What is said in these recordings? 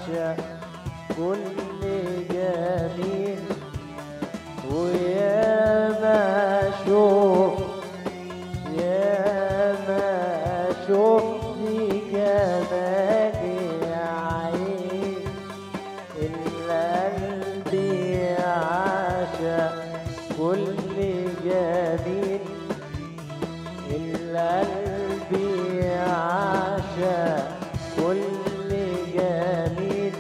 عاشق كل جميل ويا ما شوف يا ما شفت جمال يا عين إلا قلبي عاشق كل جميل إلا قلبي عاشق كل جميل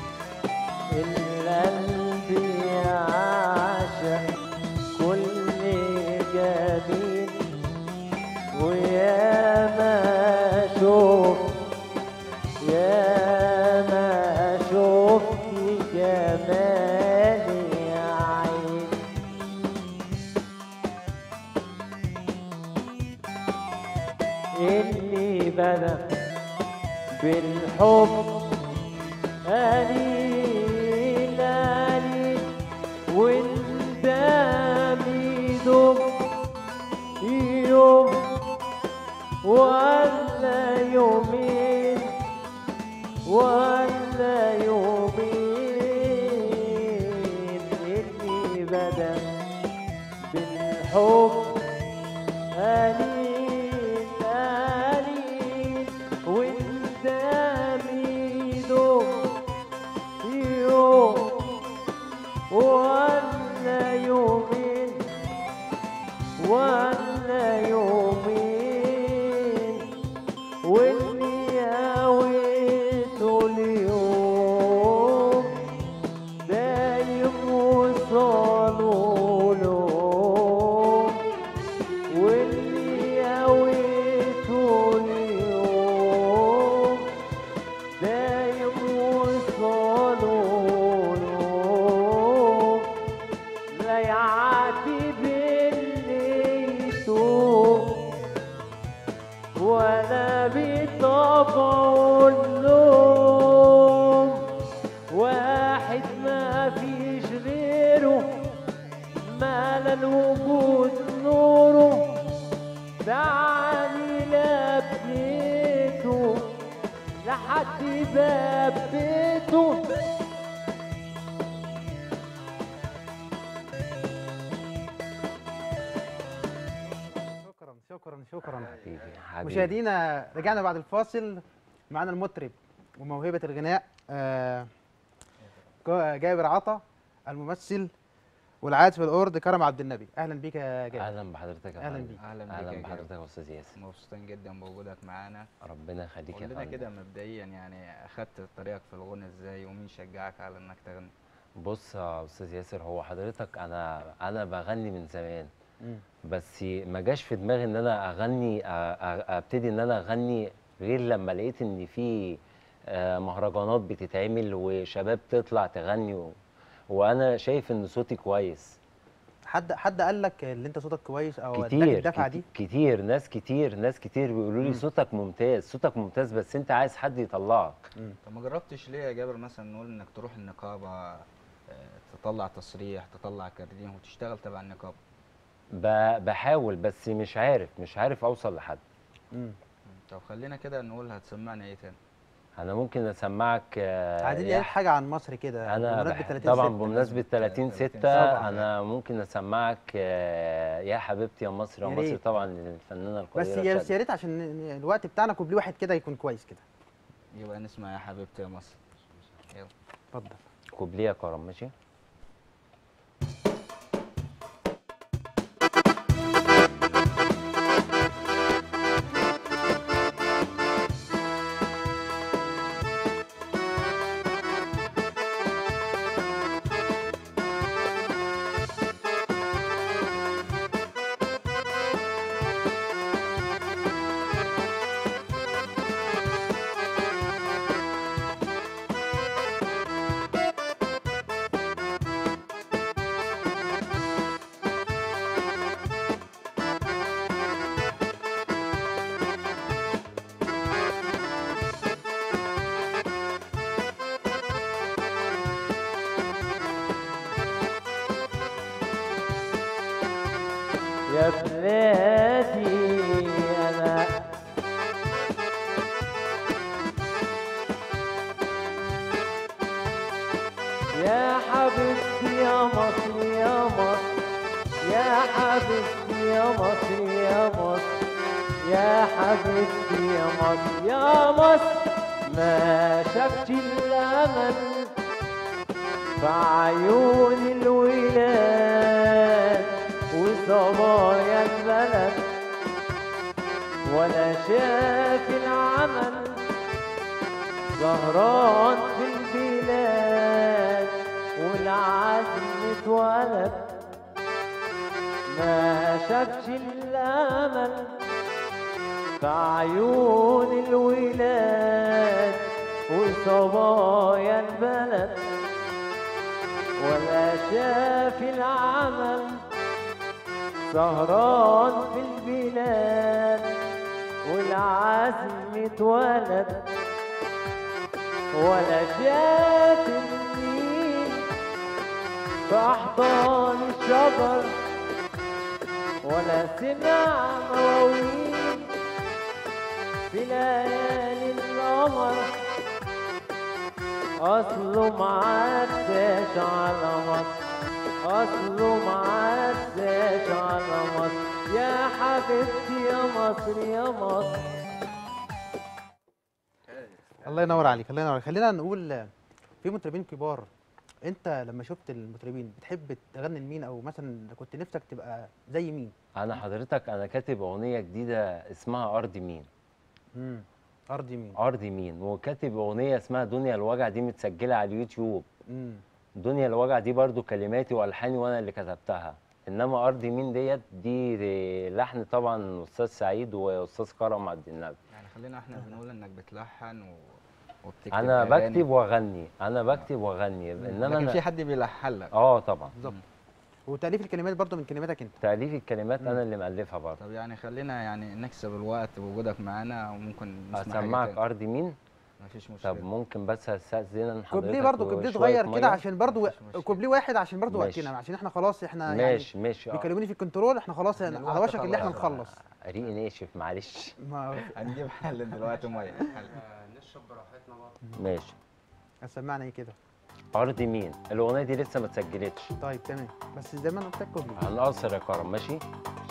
إلا قلبي عاشق كل جميل ويا ما شوف يا ما شفت جمال يا عين اللي بدا بالحب قليل قليل وانت بيدوم يوم ولا يومين ولا يومين اللي بدا بالحب قليل قليل وانت بيدوم يوم ولا يومين ولا يومين واللي هويته اليوم دايم وصالوا له واللي هويته اليوم دايم وصالوا له لا يعاتب اللي يتوب ولا بطبعه اللوم واحد ما فيش غيره مال الوجود نوره دعاني لبيته لحد باب بيته شكرا شكرا شكرا حبيبي حبيبي مشاهدينا رجعنا بعد الفاصل معانا المطرب وموهبة الغناء آه، جا- جابر عطا الممثل والعازف الأورد كرم عبد النبي أهلا بيك يا جابر اهلا بحضرتك يا أهلا فندم. بيك. اهلا بيك اهلا يا بحضرتك جابر. يا استاذ ياسر مبسوطين جدا بوجودك معانا ربنا يخليك قول يا لنا كده فندم مبدئيا يعني اخدت طريقك في الغنى ازاي ومين شجعك على انك تغني بص يا استاذ ياسر هو حضرتك انا انا بغني من زمان مم. بس ما جاش في دماغي ان انا اغني أ- أ- ابتدي ان انا اغني غير لما لقيت ان في آه، مهرجانات بتتعمل وشباب تطلع تغني و... وانا شايف ان صوتي كويس حد حد قال لك ان انت صوتك كويس او اداك كتير الدفعه كت- دي كتير ناس كتير ناس كتير بيقولوا لي مم. صوتك ممتاز صوتك ممتاز بس انت عايز حد يطلعك طب ما جربتش ليه يا جابر مثلا نقول انك تروح النقابه آه، تطلع تصريح تطلع كارنيه وتشتغل تبع النقابه ب- بحاول بس مش عارف مش عارف اوصل لحد مم. طب خلينا كده نقول هتسمعنا ايه تاني انا ممكن اسمعك آه، عايزين يا يا ريت حاجه عن مصر كده انا بمناسبة بح... 30 طبعا ستة. بمناسبه 30 30 6 طبعاً. انا ممكن اسمعك آه، يا حبيبتي يا مصر يا يا مصر ريت. طبعا للفنانه بس القديره يا شادية. بس يا ريت عشان ن- الوقت بتاعنا كوبليه واحد كده يكون كويس كده يبقى نسمع يا حبيبتي يا مصر يلا اتفضل كوبليه يا كرم ماشي يا يا حبيبتي يا مصر يا مصر يا حبيبتي يا مصر يا مصر يا حبيبتي يا مصر يا مصر ما شفتش الأمل في عيون الولاد وصبايا البلد ولا شاف العمل سهران في البلاد والعزم اتولد ما شافش الامل في عيون الولاد وصبايا البلد ولا شاف العمل سهران في البلاد والعزم اتولد ولا شاف النيل في أحضان الشجر ولا سمع مواويل في ليالي القمر أصله معداش على مصر أصله معداش على مصر يا حبيبتي يا مصر يا مصر الله ينور عليك الله ينور عليك خلينا نقول آه، في مطربين كبار انت لما شفت المطربين بتحب تغني لمين او مثلا كنت نفسك تبقى زي مين انا حضرتك انا كاتب اغنيه جديده اسمها ارض مين امم ارضي مين ارض مين وكاتب اغنيه اسمها دنيا الوجع دي متسجله على اليوتيوب امم دنيا الوجع دي برضو كلماتي والحاني وانا اللي كتبتها انما ارض مين ديت دي, دي لحن طبعا استاذ سعيد واستاذ كرم عبد النبي يعني خلينا احنا بنقول انك بتلحن و... وبتكتب انا أغاني. بكتب واغني انا بكتب واغني انما لكن انا في حد بيلحن لك اه طبعا بالظبط وتاليف الكلمات برضو من كلماتك انت تاليف الكلمات مم. انا اللي مالفها برضه طب يعني خلينا يعني نكسب الوقت بوجودك معانا وممكن نسمع حاجة اسمعك تاني. ارض مين مفيش مشكله طب ممكن بس استاذن حضرتك كوبليه برضو كوبليه وشوية صغير مية؟ كده عشان برضو مفيش مشكلة. كوبليه واحد عشان برضو ماشي. وقتنا عشان احنا خلاص احنا ماشي ماشي يعني اه بيكلموني في الكنترول احنا خلاص عشان على الوقت وشك اللي احنا خلاص. نخلص ريقي ناشف معلش ما هنجيب حل دلوقتي ميه ماشي سمعنا ايه كده ارض مين الاغنيه دي لسه ما اتسجلتش طيب تمام بس زي ما انا قلت لك كوبليه هنقصر يا كرم ماشي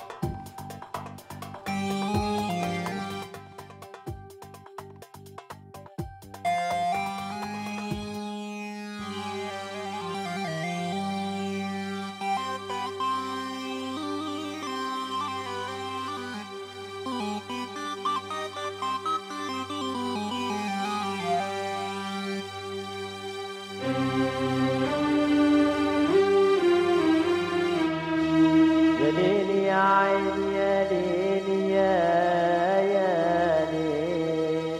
يا ليل يا عين يا ليل يا يا ليل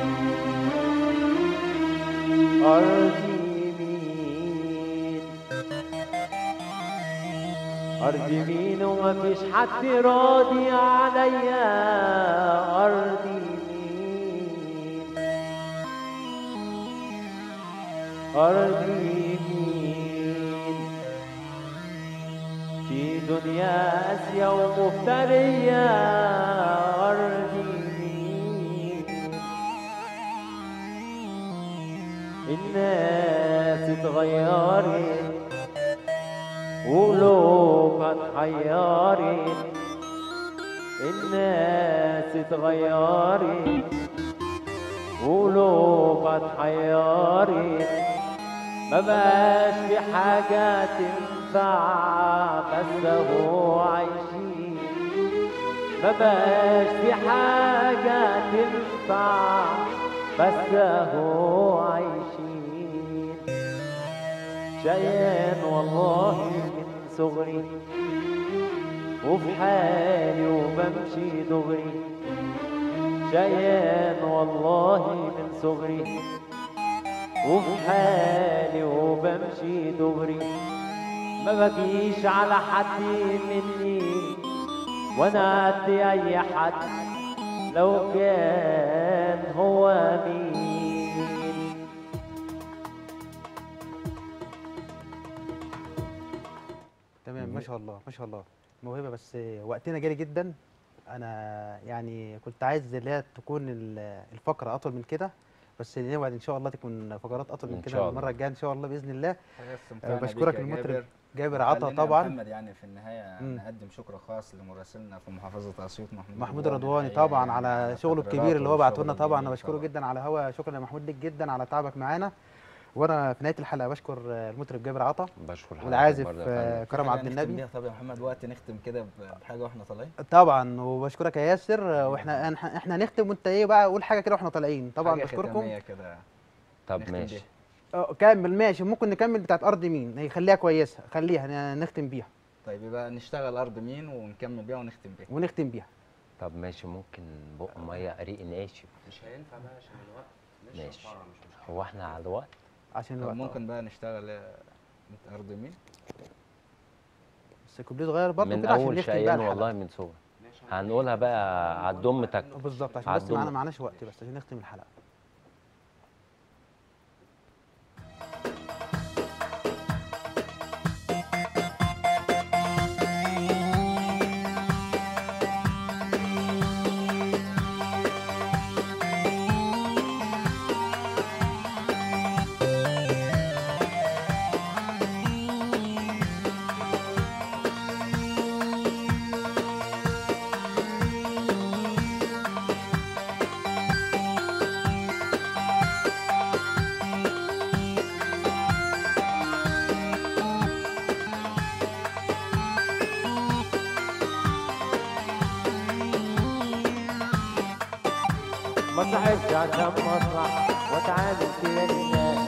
أرضي مين أرضي مين وما فيش حد راضي عليا أرضي مين أرضي مين في دنيا قاسية ومفترية أرضي مين الناس اتغيرت وقلوبها اتحيرت الناس اتغيرت وقلوبها اتحيرت ما بقاش في حاجة تنفع بس هو عايشين ما بقاش في حاجة تنفع بس هو عايشين شقيان والله من صغري وفي حالي وبمشي دغري شقيان والله من صغري وفي حالي وبمشي دغري ما بجيش على حد مني وانا قد اي حد لو كان هو مين تمام ما شاء الله ما شاء الله موهبه بس وقتنا جري جدا انا يعني كنت عايز اللي هي تكون ال- الفقره اطول من كده بس نوعد ان شاء الله تكون فقرات اطول من إن كده شاء المره الله. الجايه ان شاء الله باذن الله حاجة آه، استمتعنا بيك بشكرك يا المطرب جابر. جابر عطا خلينا يا طبعا محمد يعني في النهايه مم. نقدم شكر خاص لمراسلنا في محافظه اسيوط محمود محمود الرضواني الحقيقة طبعا يعني على شغله الكبير تقريراته اللي هو بعته لنا والشغل طبعا انا الجميل بشكره جدا على هوا شكرا يا محمود ليك جدا على تعبك معانا وانا في نهايه الحلقه بشكر آه، المطرب جابر عطا بشكر حضرتك والعازف برضه يا آه، فندم. كرم في حاجة عبد نختم النبي بيها طب يا محمد وقت نختم كده ب- بحاجه واحنا طالعين طبعا وبشكرك يا ياسر آه، واحنا إحنا- احنا هنختم وانت ايه بقى قول حاجه كده واحنا طالعين طبعا حاجة بشكركم ختامية كده طب نختم ماشي بيها. اه كمل ماشي ممكن نكمل بتاعت ارض مين هي خليها كويسه خليها ن- نختم بيها طيب يبقى نشتغل ارض مين ونكمل بيها ونختم بيها ونختم بيها طب ماشي ممكن بق ميه ريق ناشف مش هينفع بقى عشان الوقت نشرب ماشي بره مش مشكله هو احنا على الوقت عشان طب الوقت ممكن بقى نشتغل آه، ارض مين بس كوبليه صغير برضه من كده عشان اول نختم بقى شقيان الحلقه والله من صغر ماشي هنقولها بقى على الدم تك بالظبط عشان بس عدوا. معانا معناش وقت بس عشان نختم الحلقه ما صحيتش عشان مصلحة واتعامل كده لله